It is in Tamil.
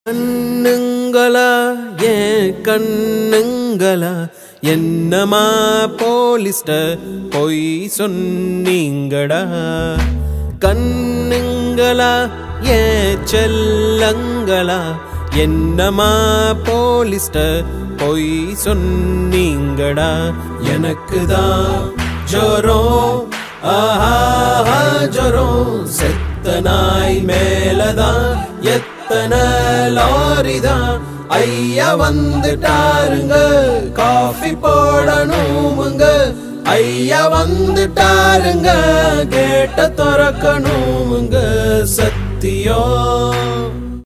கண்ணுங்களா ஏன் கண்ணுங்களா என்னமா போலிஸ்ட பொய் சொன்னீங்கடா கண்ணுங்களா ஏன் செல்லங்களா என்னமா போலிஸ்ட பொய் சொன்னீங்கடா எனக்கு தான் ஜோரம் ஆஹா ஜோரம் செத்த நாய் மேலதான் எத்தனை லாரிதான் ஐயா வந்துட்டாருங்க காஃபி போடணுமுங்க ஐயா வந்துட்டாருங்க கேட்ட திறக்கணுமுங்க சத்தியம்